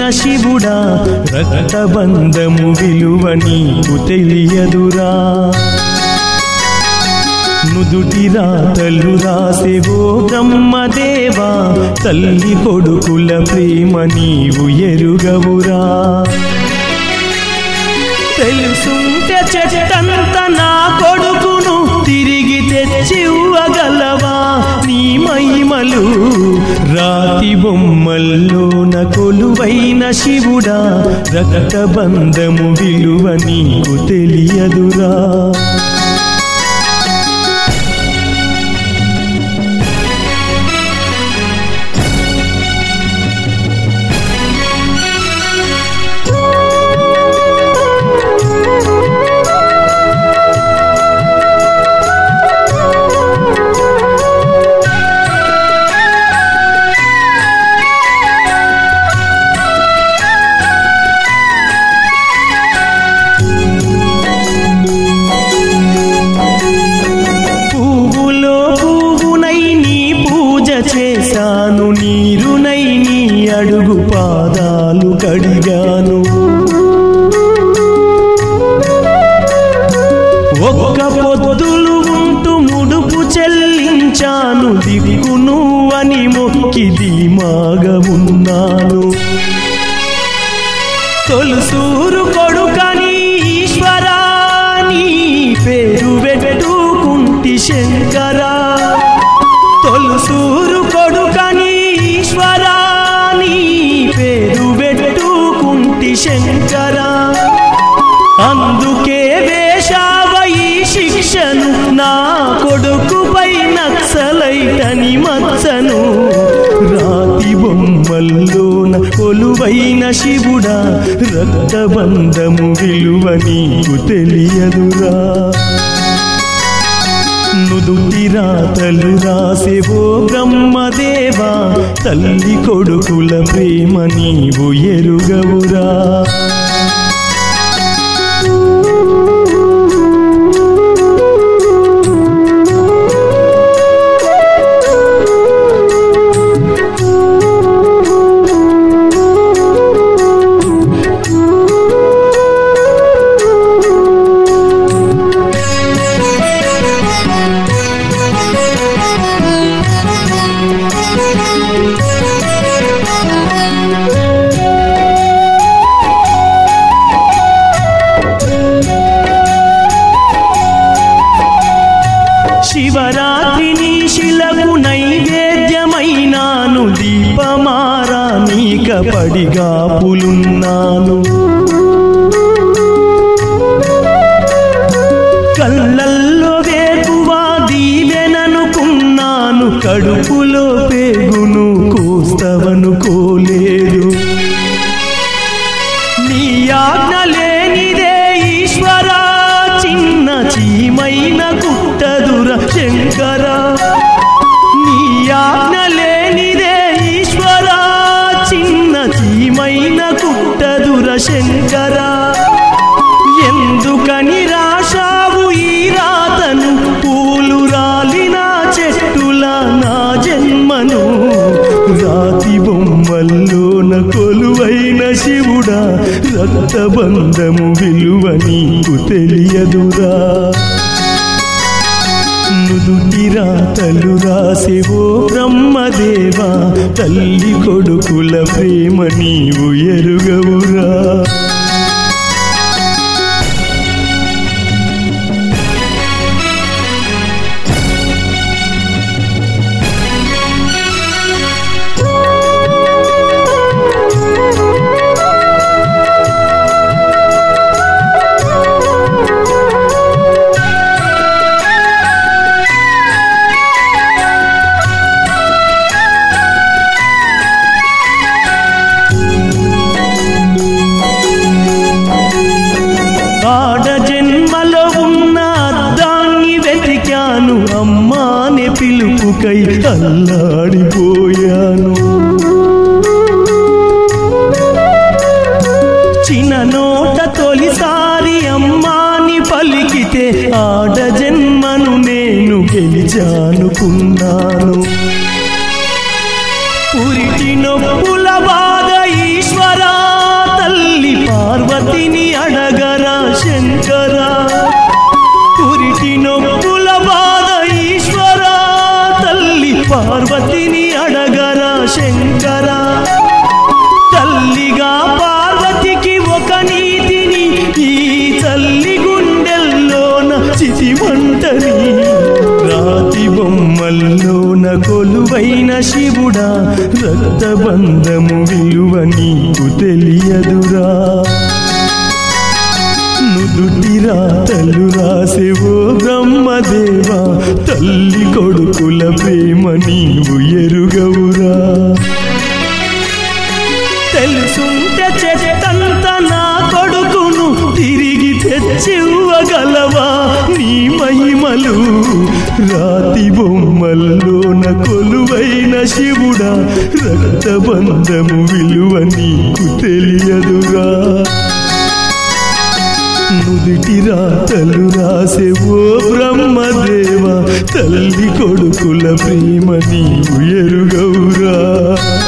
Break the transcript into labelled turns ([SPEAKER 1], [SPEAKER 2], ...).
[SPEAKER 1] శివుడా రక్తబంధము విలువ నీకు తెలియదురా నుదుటి రాతలు రాసేవో బ్రహ్మదేవా తల్లి కొడుకుల ప్రేమ నీవు ఎరుగవురా తెలుసుంటే చెట్టంత నా కొడుకును తిరిగి తెచ్చివ్వగలవా నీ మహిమలు రాతి బొమ్మల్లోన కొలువైన శివుడా రక్తబంధము విలువ నీకు తెలియదురా పువ్వులో పువ్వునై నీ పూజ చేశాను నీరునై నీ అడుగు పాదాలు కడిగాను ఒక్క పొద్దులు ఉంటూ ముడుపు చెల్లించాను దిగును అని మొక్కి ధీమాగా ఉన్నాను తొలుసూరు కొడుకని ఈశ్వరా నీ పేరు పెట్టుకుంటి శంకరా తొలుసూరు కొడుకని ఈశ్వరా నీ పేరు పెట్టుకుంటి శంకరా అందుకే వేషావ ఈ శిక్షను నా కొడుకుపై నక్సలైటని మచ్చను రాతి బొమ్మల్లోన కొలువైన శివుడా రక్తబంధము విలువ నీకు తెలియదురా నుదుటి రాతలు రాసేవో బ్రహ్మదేవా తల్లి కొడుకుల ప్రేమ నీవు ఎరుగవురా శివరాత్రి నీ శిలకు నైవేద్యమైనాను దీపమారా నీక పడిగా పులున్నాను కళ్ళల్లో వేకువా దీవెననుకున్నాను కడుపులో పేగును కోస్తవనుకోలేదు నీ ఆజ్ఞ లేనిదే ఈశ్వరా చిన్న చీమైన కుట్టదుర శంకర నీ ఆజ్ఞ లేనిదే ఈశ్వరా చిన్న చీమైన కుట్టదుర శంకర ఎందుకని రాశావు ఈ రాతను పూలు రాలిన చెట్టుల నా జన్మను రాతి బొమ్మల్లోన కొలువైన శివుడా రక్తబంధము విలువ నీకు తెలియదురా నుదుటి రాతలు రాసేవో బ్రహ్మదేవా తల్లి కొడుకుల ప్రేమ నీవు ఎరుగవురా ఆడ జన్మలో ఉన్న అద్దాన్ని వెతికాను అమ్మాని పిలుపుకై అల్లాడిపోయాను చిన్న నోట తొలిసారి అమ్మాని పలికితే ఆడ జన్మను నేను గెలిచానుకున్నాను పురిటి నొప్పుల బాధ ఈశ్వరా బొమ్మల్లోన కొలువైన శివుడా రక్తబంధము విలువ నీకు తెలియదురా నుదుటి రాతలు రాసేవో బ్రహ్మదేవా తల్లి కొడుకుల ప్రేమ నీవు ఎరుగవురా తెలుసుంటే చెట్టంత నా కొడుకును తిరిగి తెచ్చివ్వగలవా నీ మహిమలు రాతి బొమ్మల్లోన కొలువైన శివుడా రక్తబంధము విలువ నీకు తెలియదురా నుదిటి రాతలు రాసేవో బ్రహ్మదేవ తల్లి కొడుకుల ప్రేమ నీవు ఎరుగవురా